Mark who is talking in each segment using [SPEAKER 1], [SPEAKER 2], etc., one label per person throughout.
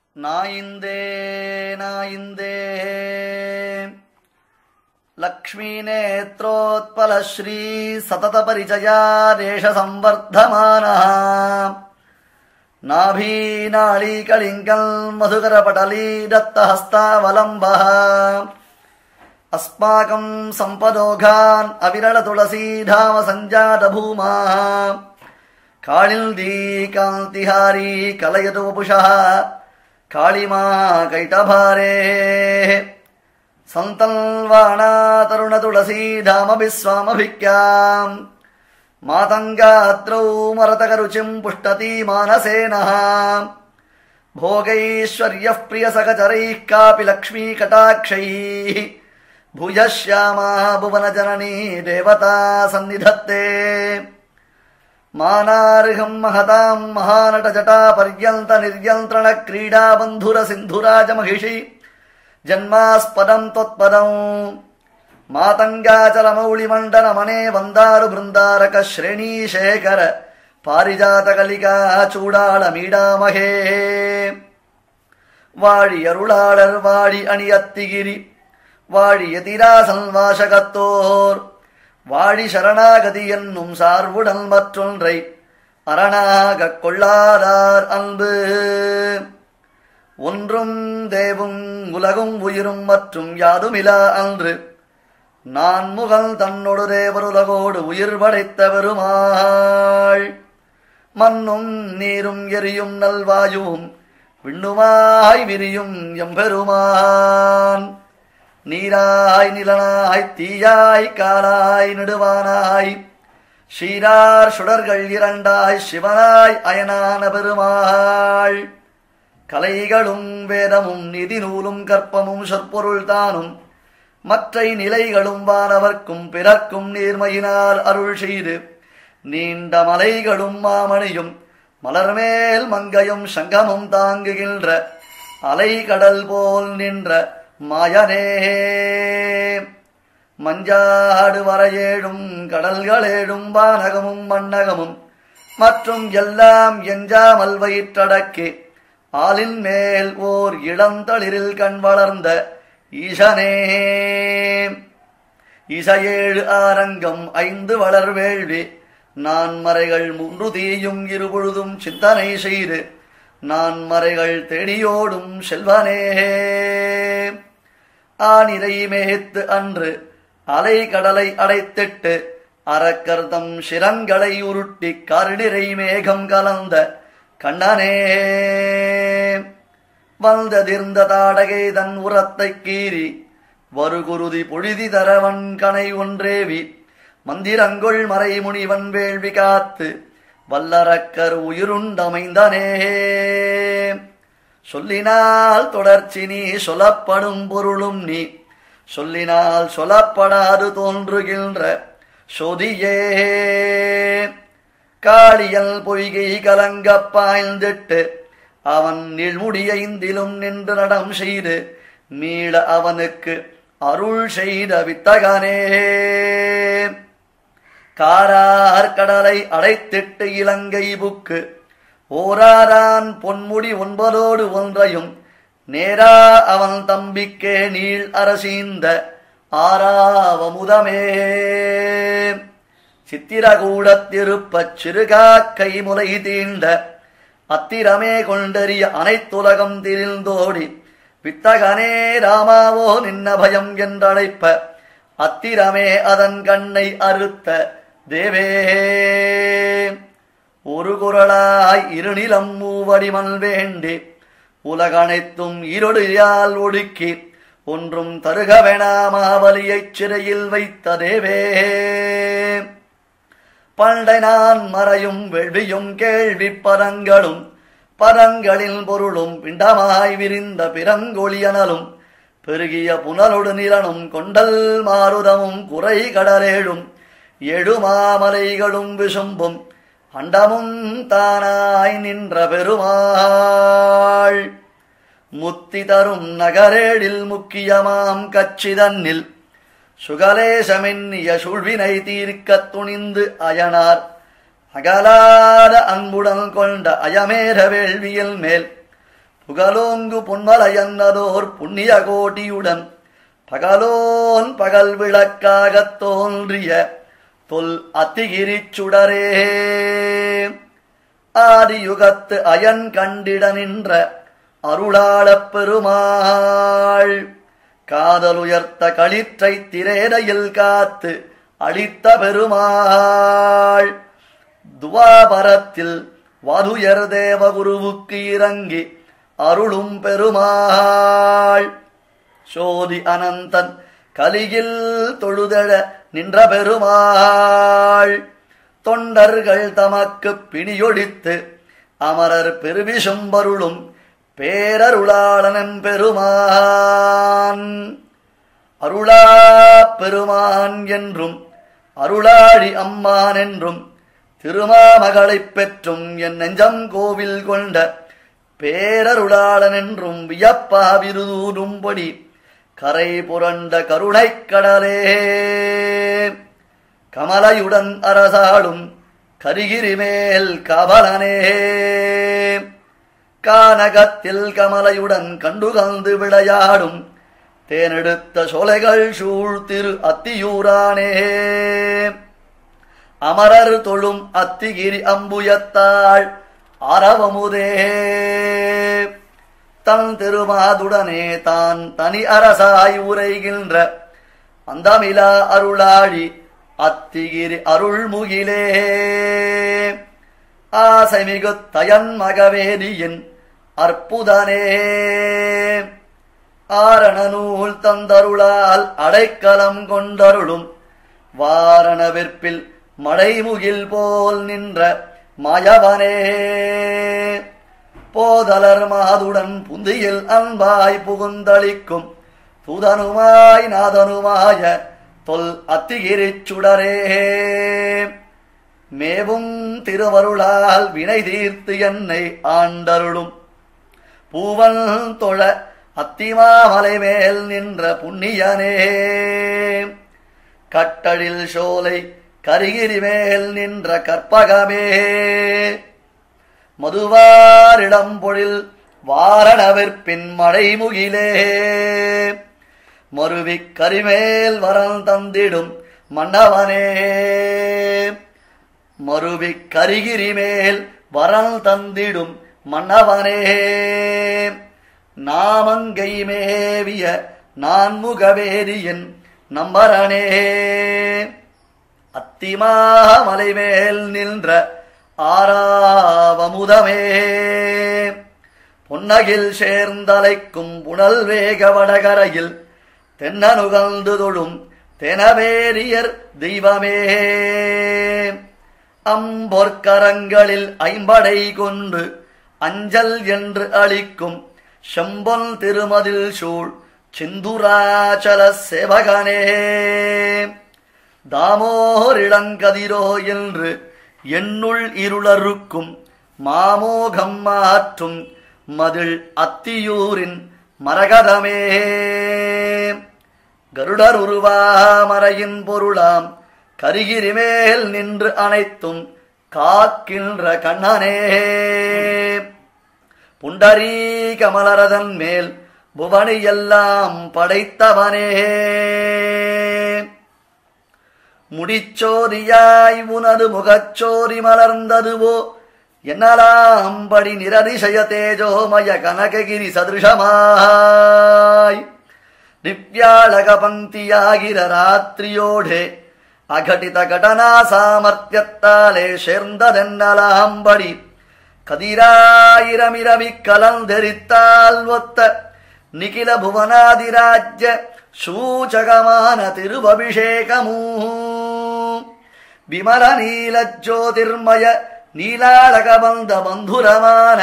[SPEAKER 1] ನಾಯಿಂದೇ ನಾಯಿಂದೇ ಲಕ್ಷ್ಮೀನೇತ್ರೋತ್ಪಲಶ್ರೀ ಸತತ ಪರಿಚಯಾರೇಷ ಸಂವರ್ಧಮಾನಃ ನಾಭೀನಾಳೀಕಳಿङ्गल् मधुकरपटली दत्तहस्तावलम्बः अस्माकम् सम्पदोघान् अविरलतुलसीधाम सञ्जातभूमाः काळिन्दी कान्तिहारी कलयतु वपुषः काळिमा कैटभारेः सन्तल्वाणा तरुणतुलसीधामभिस्वामभिक्याम् मातङ्गात्रौ मरतकरुचिम् पुष्टती मानसेनः भोगैश्वर्यः प्रियसकचरैः कापि लक्ष्मीकटाक्षैः भूयः श्यामा भुवनजननी देवता सन्निधत्ते मानार्हम् महताम् महानटजटा पर्यन्त निर्यन्त्रण क्रीडा बन्धुरसिन्धुराजमहिषि जन्मास्पदम् त्वत्पदम् मातङ्गाचलमौलिमण्डनमने वन्दारु बृन्दारक श्रेणीशेखर பாரிஜாதகலிகா சூடாளமீடாமகே வாழி அருளாளர் வாழி அணியத்திகிரி வாழி எதிராசல் வாசகத்தோர் வாழி சரணாகதி என்னும் சார்புடன் மற்றொன்றை அரணாகக் கொள்ளாதார் அன்பு ஒன்றும் தேவும் உலகும் உயிரும் மற்றும் யாதுமிலா அன்று நான் முகல் தன்னொடு தேவருலகோடு உயிர் படைத்த பெருமாள் மண்ணும் நீரும் எரியும் நல்வாயுவும் விண்ணுமாய் விரியும் எம்பெருமான் நீராய் நிலனாய் தீயாய் காலாய் நெடுவானாய் ஷீரார் சுடர்கள் இரண்டாய் சிவனாய் அயனான பெருமாள் கலைகளும் வேதமும் நிதி நூலும் கற்பமும் சொற்பொருள் தானும் மற்றை நிலைகளும் வானவர்க்கும் பிறர்க்கும் நீர்மையினால் அருள் செய்து நீண்ட மலைகளும் மாமணியும் மலர்மேல் மங்கையும் சங்கமும் தாங்குகின்ற அலைகடல் போல் நின்ற மாயனே மஞ்சாடு வரையேடும் கடல்களேடும் வானகமும் மண்ணகமும் மற்றும் எல்லாம் எஞ்சாமல் வயிற்றடக்கி ஆலின் மேல் ஓர் இளந்தளிரில் கண் வளர்ந்த ஈசனே இசையேழு ஆரங்கம் ஐந்து வளர் வேள்வி நான் மறைகள் மூன்று தீயும் இருபொழுதும் சிந்தனை செய்து நான் மறைகள் தேடியோடும் செல்வனே ஆனிரை மேய்த்து அன்று அலை கடலை அடைத்திட்டு அறக்கர்தம் சிரங்களை உருட்டி கருணிரை மேகம் கலந்த கண்ணனே வந்ததிர்ந்த தாடகை தன் உரத்தைக் கீறி வருகுருதி பொழிதி தரவன் கனை ஒன்றேவி மந்திரங்கொள் மறைமுனிவன் வேள்வி காத்து வல்லரக்கர் உயிருண்டமைந்தனே சொல்லினால் தொடர்ச்சி நீ சொல்லப்படும் பொருளும் நீ சொல்லினால் சொல்லப்படாது தோன்றுகின்ற சொதியே காளியல் பொய்கை கலங்கப் பாய்ந்திட்டு அவன் நீழ்முடியைந்திலும் நின்று நடம் செய்து மீள அவனுக்கு அருள் செய்த வித்தகனே காரார் கடலை அடைத்திட்டு இலங்கை புக்கு ஓராரான் பொன்முடி ஒன்பதோடு ஒன்றையும் நேரா அவன் தம்பிக்கே நீள் அரசீந்த ஆறாவமுதமே சித்திரகூடத்திருப்பச் சிறுகாக்கை முலை தீண்ட அத்திரமே கொண்டறிய அனைத்துலகம் திரிந்தோடி வித்தகனே ராமாவோ நின்ன பயம் என்றழைப்ப அத்திரமே அதன் கண்ணை அறுத்த தேவே ஒரு குரலாய் இருநிலம் மூவடிமல் வேண்டி உலகனைத்தும் இருளியால் ஒடுக்கி ஒன்றும் தருக வேணாமாவலியைச் சிறையில் வைத்த தேவே பண்டை நான் மறையும் வெள்வியும் கேள்வி பதங்களும் பதங்களில் பொருளும் பிண்டமாய் விரிந்த பிறங்கொழியனலும் பெருகிய புனலொடு நிலனும் கொண்டல் மாருதமும் குறை கடலேழும் எழுமாமலைகளும் விசும்பும் அண்டமும் தானாய் நின்ற பெருமாள் முத்தி தரும் நகரேடில் முக்கியமாம் கச்சிதன்னில் சுகலேசமென்னிய சுழ்வினை தீர்க்கத் துணிந்து அயனார் அகலாத அன்புடன் கொண்ட அயமேர வேள்வியில் மேல் புகழோங்கு பொன்மலையன்னதோர் புண்ணிய கோட்டியுடன் பகலோன் பகல் விளக்காகத் தோன்றிய தொல் அத்திகிரிச் சுடரே ஆதியுகத்து அயன் கண்டிட நின்ற அருளாளப் பெருமாள் காதலுயர்த்த களிற்றை திரேடையில் காத்து அளித்த பெருமாள் துவாபரத்தில் வதுயர் தேவகுருவுக்கு இறங்கி அருளும் பெருமாள் சோதி அனந்தன் கலியில் தொழுதழ நின்ற பெருமாள் தொண்டர்கள் தமக்கு பிணியொடித்து அமரர் பெருவிசும்பருளும் பேரருளாளனன் பெருமான் அருளா பெருமான் என்றும் அருளாழி அம்மான் என்றும் திருமாமகளைப் பெற்றும் என் நெஞ்சம் கோவில் கொண்ட பேரருளாளன் என்றும் வியப்பா விருதூரும்படி கரை புரண்ட கருணைக் கடலே கமலையுடன் அரசாடும் கரிகிரி மேல் கபலனே கானகத்தில் கமலையுடன் கண்டுகந்து விளையாடும் தேனெடுத்த சோலைகள் சூழ் திரு அத்தியூரானே அமரர் தொழும் அத்திகிரி அம்புயத்தாள் அரவமுதே தன் திருமாதுடனே தான் தனி அரசாய் உரைகின்ற அந்தமிலா அருளாழி அத்திகிரி அருள்முகிலே ஆசைமிகு தயன் மகவேதியின் அற்புதனே ஆரண நூல் தந்தருளால் அடைக்கலம் கொண்டருளும் வாரண விற்பில் மடைமுகில் போல் நின்ற மாயவனே போதலர் மாதுடன் புந்தியில் அன்பாய் புகுந்தளிக்கும் துதனுமாய் நாதனுமாய தொல் அத்திகிரிச் சுடரே மேவும் திருவருளால் வினை தீர்த்து என்னை ஆண்டருளும் பூவன் தொழ அத்திமாமலை மேல் நின்ற புண்ணியனே கட்டழில் சோலை கரிகிரி மேல் நின்ற கற்பகமே மதுவாரிடம் பொழில் வாரணவிற்பின் மழைமுகிலே மருவிக் கரிமேல் வரல் தந்திடும் மன்னவனே மருவிக் கரிகிரி மேல் வரல் தந்திடும் மன்னவனே நாமங்கை மேவிய நான்முகவேரியன் நம்பரனே அத்திமாமலை மேல் நின்ற ஆராவமுதமே பொன்னகில் சேர்ந்தலைக்கும் புனல் வேக வடகரையில் தென்னனுகழ்ந்து தொழும் தெனவேரியர் தெய்வமே அம்பொற்கரங்களில் ஐம்படை கொண்டு அஞ்சல் என்று அளிக்கும் செம்பொன் திருமதில் சூழ் சிந்துராச்சல சேவகனே தாமோரிளங்கதிரோ என்று என்னுள் இருளறுக்கும் மாமோகம் மாற்றும் மதில் அத்தியூரின் மரகதமே கருடர் உருவாமறையின் பொருளாம் கரிகிரி மேல் நின்று அனைத்தும் காக்கின்ற கண்ணனே புண்டரீ கமலரதன் மேல் புவனி எல்லாம் படைத்தவனே முடிச்சோதியாய் உனது முகச்சோரி மலர்ந்ததுவோ என்னலாம்படி நிரதிசய தேஜோமய கனககிரி சதிருஷமாய் ದಿವ್ಯಾಳಗ ಪಂಕ್ತಿಯಾಗಿರ ರಾತ್ರಿಯೋಡೆ ಅಘಟಿತ ಘಟನಾ ಸಾಮರ್ಥ್ಯತ್ತಾಲೆ சேர்ந்ததென்னலாம்படி கதிராயிரமிரவி கலந்தெரித்தால் ஒத்த நிகில புவனாதிராஜ்ய சூச்சகமான திருவபிஷேகமூ விமல நீல ஜோதிர்மய நீலாளக பந்த பந்துரமான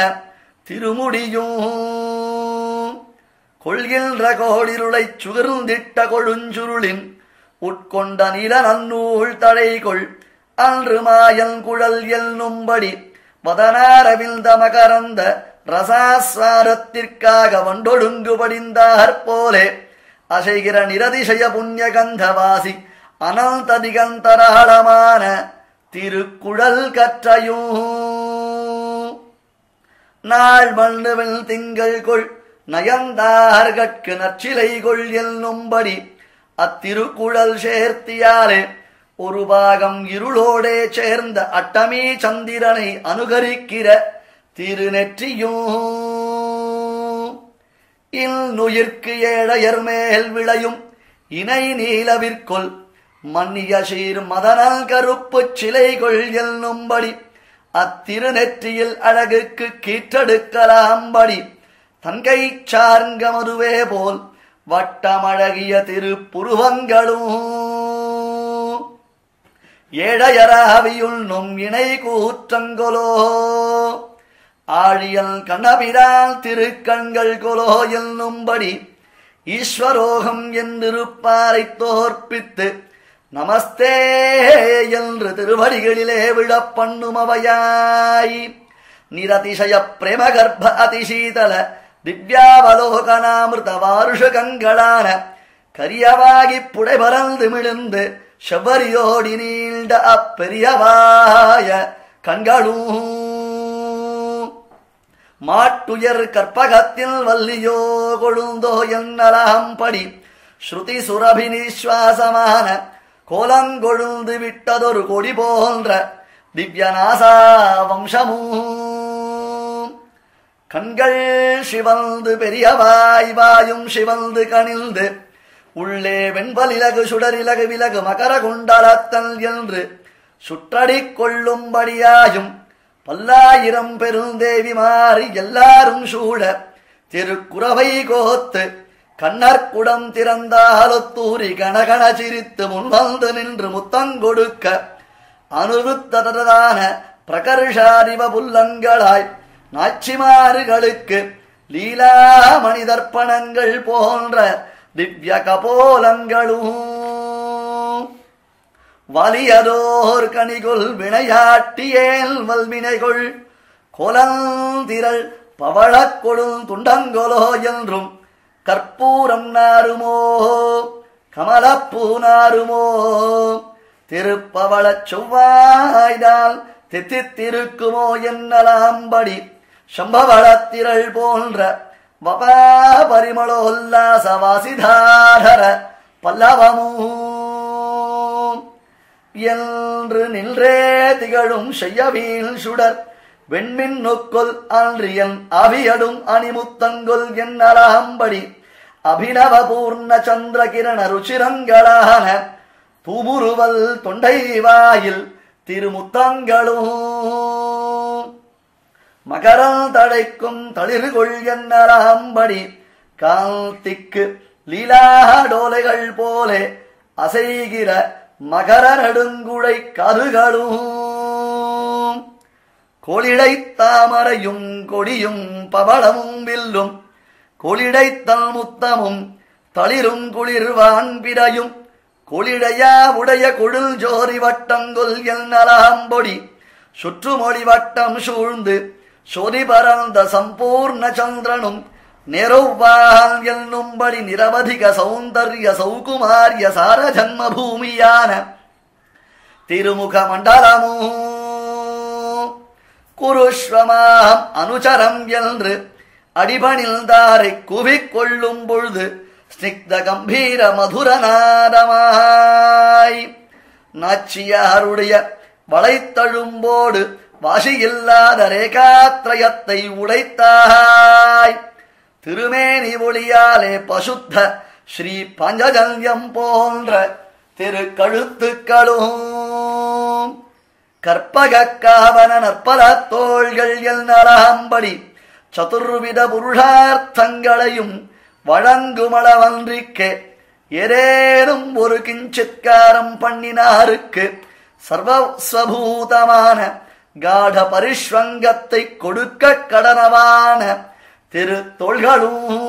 [SPEAKER 1] திருமுடியும் கொள்கின்ற கோடிருளைச் சுகர்ந்திட்ட கொழுஞ்சுருளின் உட்கொண்ட நில நன்னூள் தழைகொள் அன்று மாயன் குழல் எல்னும்படி வதனாரவிந்த மகரந்த ரசாஸ்வாரத்திற்காக வண்டொடுங்கு படிந்தாற் போலே அசைகிற நிரதிசய புண்ணிய கந்தவாசி அனந்த திகந்தராளமான திருக்குழல் கற்றையும் நாள் மண்ணுவில் திங்கள் கொள் நயந்தார்கட்கு நச்சிலை கொள் என்னும்படி அத்திருக்குழல் சேர்த்தியாரே ஒரு பாகம் இருளோடே சேர்ந்த அட்டமீ சந்திரனை அனுகரிக்கிற திருநெற்றியும் இந்நுயிர்க்கு ஏழையர் மேல் விளையும் இணை நீலவிற்கொள் மன்னிய சீர் மதனல் கருப்பு சிலைகள் என்னும்படி அத்திருநெற்றியில் அழகுக்கு கீற்றெடுக்கலாம்படி தன்கை சார்ங்க மதுவே போல் வட்டமழகிய திருப்புருவங்களும் ஏழையராவியுள்ளும் இணை கூற்றங்கொலோ ஆழியல் கண்ணபிரால் திருக்கண்கள் கொலோ என்னும்படி ஈஸ்வரோகம் என்றிருப்பாரை தோற்பித்து நமஸ்தே என்று திருவடிகளிலே விழப்பண்ணுமவையாய் நிரதிசய பிரேமகர்ப்ப அதிசீதல திவ்யாவலோகனாமிருத வாருஷகங்களான கரியவாகி புடை பறந்து மிழுந்து செவ்வரியோடி நீண்ட அப்பெரியவாய கண்களும் மாட்டுயர் கற்பகத்தில் வல்லியோ கொழுந்தோ என்னலாம்படி ஸ்ருதி சுரபி நிஸ்வாசமான கோலங்கொழுந்து விட்டதொரு கொடி போன்ற திவ்யநாசா வம்சமும் கண்கள் சிவந்து பெரியவாய் வாயும் சிவந்து கனிந்து உள்ளே வெண்பலிலகு சுடரிலகு விலகு மகர குண்டலத்தல் என்று சுற்றடிக் கொள்ளும்படியாயும் பல்லாயிரம் பெருந்தேவி மாறி எல்லாரும் சூழ திருக்குறவை கோத்து கண்ணற்குடம் திறந்தாலொத்தூரி கணகண சிரித்து முன்வந்து நின்று முத்தங்கொடுக்க அனுருத்ததான பிரகர்ஷாரிவ புல்லங்களாய் நாச்சிமாறுகளுக்கு லீலா மனிதர்ப்பணங்கள் போன்ற திவ்ய கபோலங்களும் வலியதோர் கனிகொள் வினையாட்டியேல் வல்வினைகொள் கொலந்திரள் பவழக் கொடும் துண்டங்கொலோ என்றும் கற்பூரம் நாருமோ கமலப்பூ நாருமோ திருப்பவளச் செவ்வாய்தால் தித்தித்திருக்குமோ என்னலாம்படி சம்பவளத்திரள் போன்ற வபா பரிமளோல்லாச வாசிதாரர பல்லவமும் என்று நின்றே திகழும் செய்யவீல் சுடர் வெண்மின் நொக்கொல் அன்றியன் அவியடும் அணிமுத்தங்கொல் என்னலாம்படி அபிநவ பூர்ண சந்திர கிரண ருச்சிரங்களான தூமுருவல் தொண்டை வாயில் திருமுத்தங்களும் மகரம் தடைக்கும் தளிர்கொள் என்னலாம்படி காந்திக்கு லீலாடோலைகள் போலே அசைகிற மகர நடுங்குழை கருகளும் கொளிடை தாமரையும் கொடியும் பவளமும் வில்லும் கொளிடைத்தல் முத்தமும் தளிரும் குளிர்வான் பிறையும் கொளிடையா உடைய கொழில் ஜோரி வட்டங்கொல் என்னலாம்பொடி சுற்றுமொழி வட்டம் சூழ்ந்து சொதி பரந்த சம்பூர்ண சந்திரனும் நெருவால் என்னும்படி நிரவதிக சௌந்தர்ய சௌகுமாரிய சார ஜன்ம பூமியான திருமுக மண்டலமோ குருஸ்வமாம் அனுச்சரம் என்று அடிபணிந்தாரை குவிக்கொள்ளும் பொழுது ஸ்னிக்த கம்பீர மதுரநாதமாய் நாச்சியாருடைய வளைத்தழும்போடு வாசியில்லாத ரேகாத்ரயத்தை உடைத்தாய் திருமேனி ஒளியாலே பசுத்த ஸ்ரீ பஞ்சஜன்யம் போன்ற திருக்கழுத்துக்களும் கற்பக காவன நற்பல தோள்கள் என்னலாம்படி சதுர்வித புருஷார்த்தங்களையும் வழங்குமளவன்றிக்கே ஏதேனும் ஒரு கிஞ்சித்காரம் பண்ணினாருக்கு சர்வஸ்வபூதமான காட பரிஷ்வங்கத்தை கொடுக்க கடனவான திருத்தொள்களும்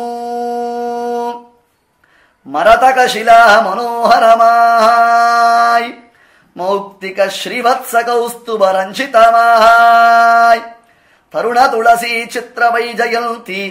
[SPEAKER 1] மரதகசிலா மனோகரமாய் மௌக்திக ஸ்ரீவத்ச கௌஸ்துப ரஞ்சிதமாய் தருண துளசி சித்திர வைஜயந்தி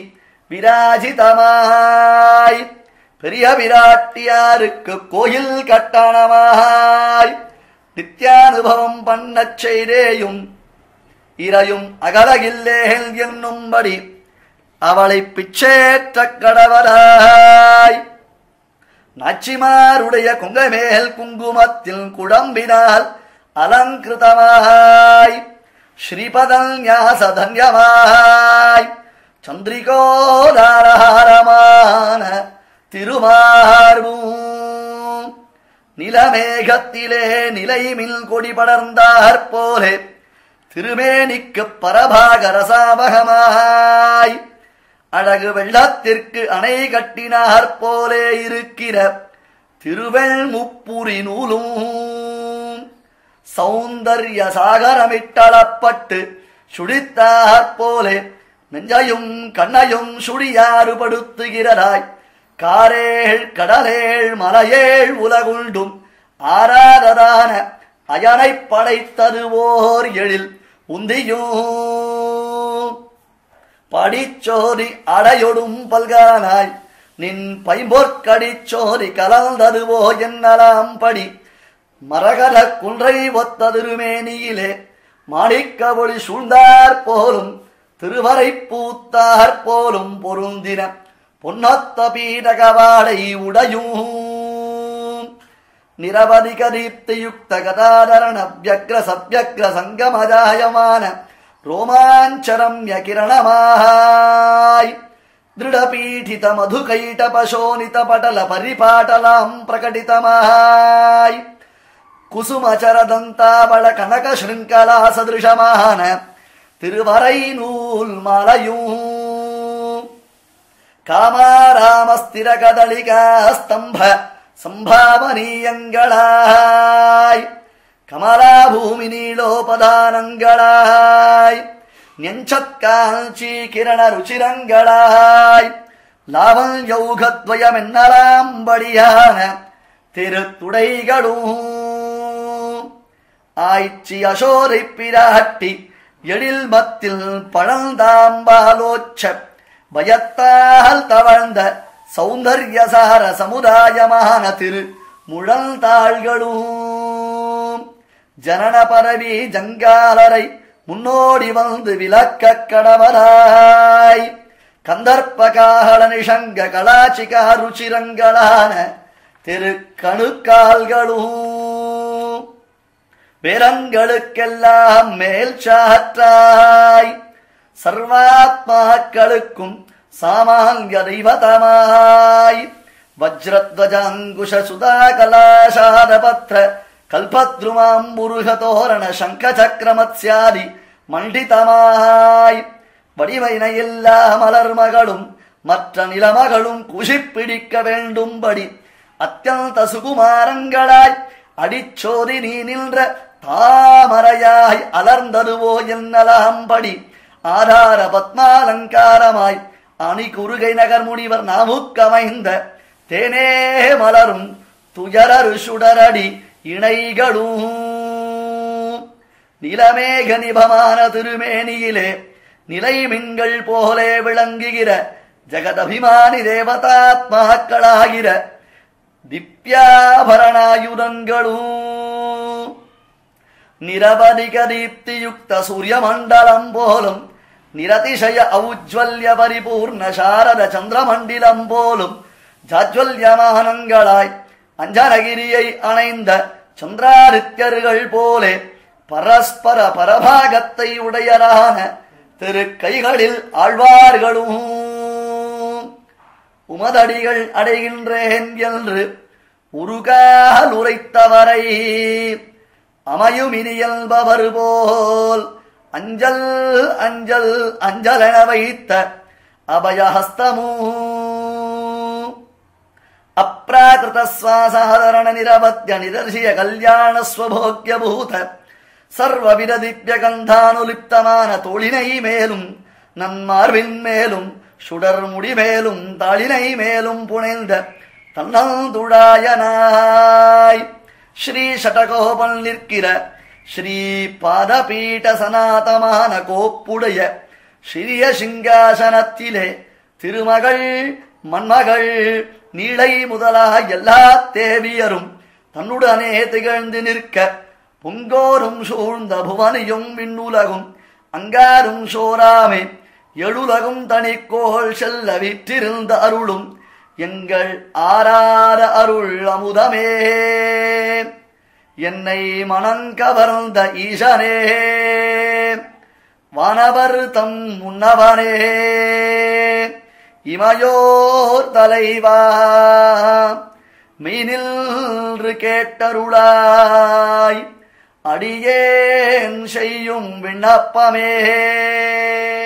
[SPEAKER 1] விராஜிதமாய் பெரிய விராட்டியாருக்கு கோயில் கட்டணமாய் நித்யானுபவம் பண்ணச் செய்தேயும் இரையும் அகலகில்லேல் என்னும்படி அவளை பிச்சேற்ற கடவராய் நாச்சிமாருடைய குங்கமேல் குங்குமத்தில் குடம்பினால் அலங்கிருதமாய் ஸ்ரீபதல் ஞாச தன்யமாய் சந்திரிகோதாரமான திருமார்பும் நிலமேகத்திலே நிலைமில் கொடி படர்ந்தாற் போலே திருமேனிக்கு பரபாக ரசாபகமாய் அழகு வெள்ளத்திற்கு அணை கட்டினாற் போலே இருக்கிற திருவெள் முப்புரி நூலும் சௌந்தர்ய சாகரமிட்டளப்பட்டு சுடித்தாற் போலே நெஞ்சையும் கண்ணையும் சுடியாறுபடுத்துகிறதாய் காரேள் கடலேள் மலையேள் உலகுண்டும் ஆராததான அயனைப் படைத்தது ஓர் எழில் உந்தியும் படிச்சோதி அடையொடும் பல்கானாய் நின் பைம்பொற்கடிச்சோதி கலந்ததுவோ என்னலாம் படி மரகத குன்றை ஒத்ததிருமேனியிலே மாணிக்க ஒளி சூழ்ந்தார் போலும் திருவரை பூத்தார் போலும் பொருந்தின பொன்னொத்த பீடகவாடை உடையும் நிரவதிக தீப்தியுக்த கதாதரண வியக்ர சவ்யக்ர சங்கமஜாயமான ரோமாஞ்சரம்ய கிரணமாய் दृढपीठित मधुकैट पशोनित पटल परिपाटलाम् प्रकटितमाय कुसुमचर दन्ताबल कनक शृङ्खला सदृशमान திருவரை நூல் மலையும் காமாராமஸ்திர கதளிகா ஸ்தம்ப சம்பாவனீயங்களாய் கமலா பூமி நீளோபதானங்களாய் நெஞ்சத்காஞ்சி கிரண ருச்சிரங்களாய் லாவல் யௌகத்வயம் என்னலாம்படியான திருத்துடைகளும் ஆய்ச்சி அசோரை பிராட்டி எழில் மத்தில் பழந்தாம்பாலோச்ச பயத்தால் தவழ்ந்த சௌந்தர்யசார சமுதாயமான திரு முழந்தாள்களும் ஜனன பரவி ஜங்காலரை முன்னோடி வந்து விளக்க கடவராய் கந்தர்ப்பகால நிஷங்க கலாச்சிகா ருச்சிரங்களான திரு கணுக்கால்களும் வேரங்களுக்கெல்லாம் மேல் சாற்றாய் சர்வாத்மாக்களுக்கும் சாமான்ய தெய்வதமாய் வஜ்ரத்வஜாங்குஷ சுதா கலாசாத பத்ர கல்பத்ருமாம் முருக தோரண சங்க சக்கரமத்யாதி மண்டிதமாய் வடிவைன எல்லா மலர் மகளும் மற்ற நிலமகளும் குஷிப்பிடிக்க வேண்டும்படி அத்தியந்த சுகுமாரங்களாய் அடிச்சோதி நீ நின்ற தாமரையாய் அலர்ந்ததுவோ என்னலாம்படி ஆதார பத்மாலங்காரமாய் அணி குறுகை நகர் முனிவர் நாமுக்கமைந்த தேனே மலரும் துயரரு சுடரடி இணைகளும் நிலமேக நிபமான திருமேனியிலே நிலை மின்கள் போலே விளங்குகிற ஜெகதபிமானி தேவதாத்மாக்களாகிற திவ்யாபரணாயுதங்களும் நிரவதிக தீப்தியுக்த சூரியமண்டலம் போலும் நிரதிசய ஔஜ்வல்ய பரிபூர்ண சாரத சந்திரமண்டிலம் போலும் ஜாஜ்வல்யமானங்களாய் அஞ்சனகிரியை அணைந்த சந்திராதித்யர்கள் போலே பரஸ்பர பரபாகத்தை உடையரான திரு கைகளில் ஆழ்வார்களும் உமதடிகள் அடைகின்றேன் என்று உருகால் உரைத்தவரை அமையும் இனியல்பவர் போல் அஞ்சல் அஞ்சல் அஞ்சல் என வைத்த அபயஹஸ்தமூ அப்ராகிருத சுவாசாதரண நிரவத்திய நிதர்சிய கல்யாண ஸ்வபோக்கிய பூத சர்வவித திவ்ய கந்தானுலிப்தமான தோளினை மேலும் நன்மார்பின் மேலும் சுடர் முடி மேலும் தாளினை மேலும் புனைந்த தன்னந்துடாயனாய் ஸ்ரீ சடகோபன் நிற்கிற ஸ்ரீ பாதபீட சனாதமான கோப்புடைய சிறிய சிங்காசனத்திலே திருமகள் மண்மகள் நீளை முதலாய் எல்லா தேவியரும் தன்னுடனே திகழ்ந்து நிற்க பொங்கோரும் சூழ்ந்த புவனியும் விண்ணுலகும் அங்காரும் சோராமே எழுலகும் தனிக்கோள் செல்ல விற்றிருந்த அருளும் எங்கள் ஆராத அருள் அமுதமே என்னை மனங்கவர்ந்த ஈசனே வானவர் தம் முன்னவனே இமையோர் தலைவா மெய்நின்று கேட்டருளாய் அடியேன் செய்யும் விண்ணப்பமே